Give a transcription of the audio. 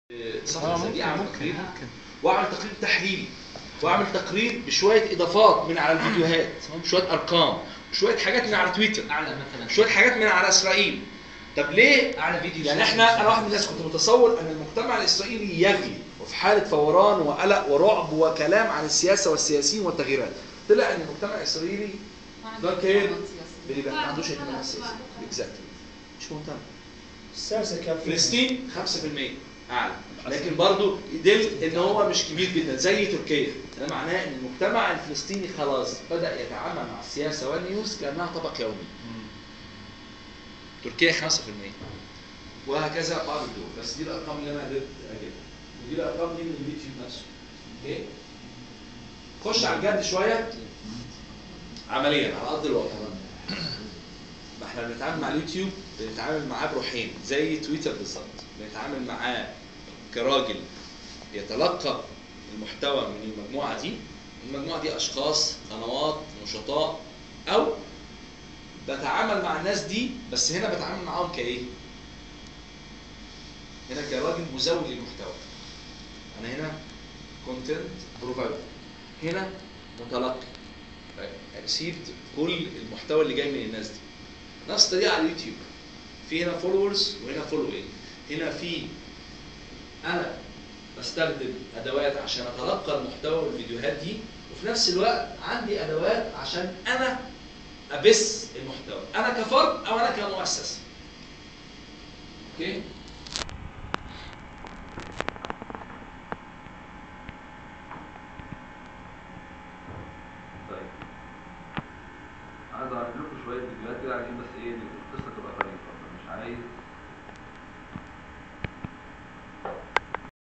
صفحه اه زي دي ممكن اعمل ممكن تقرير ممكن واعمل تقرير تحليلي واعمل تقرير بشويه اضافات من على الفيديوهات شويه ارقام شويه حاجات من على تويتر اعلى مثلا شويه حاجات من على اسرائيل طب ليه اعلى فيديو يعني شاف احنا انا مثلاً. واحد من الناس كنت متصور ان المجتمع الاسرائيلي يغلي وفي حاله فوران وقلق ورعب وكلام عن السياسه والسياسيين والتغييرات طلع ان المجتمع الاسرائيلي ده كير بيبقى ما عندوش اهتمام سياسي اكزاكتلي مش مهتم السياسه كافيه فلسطين 5% اعلى لكن برضه يدل ان هو مش كبير جدا زي تركيا ده معناه ان المجتمع الفلسطيني خلاص بدا يتعامل مع السياسه والنيوز كانها طبق يومي تركيا 5% وهكذا بعض الدول بس دي الارقام اللي انا قدرت اجيبها ودي الارقام دي من اليوتيوب نفسه اوكي خش على الجد شويه عمليا على ارض الواقع ما احنا بنتعامل مع اليوتيوب بنتعامل معاه بروحين زي تويتر بالظبط بنتعامل معاه كراجل يتلقى المحتوى من المجموعه دي المجموعه دي اشخاص قنوات نشطاء او بتعامل مع الناس دي بس هنا بتعامل معاهم كايه؟ هنا كراجل مزود للمحتوى انا هنا كونتنت بروفايدر هنا متلقي ريسيفد كل المحتوى اللي جاي من الناس دي نفس الطريقه على اليوتيوب في هنا فولورز وهنا فولوينج هنا في انا بستخدم ادوات عشان اتلقى المحتوى والفيديوهات دي وفي نفس الوقت عندي ادوات عشان انا ابث المحتوى انا كفرد او انا كمؤسسه اوكي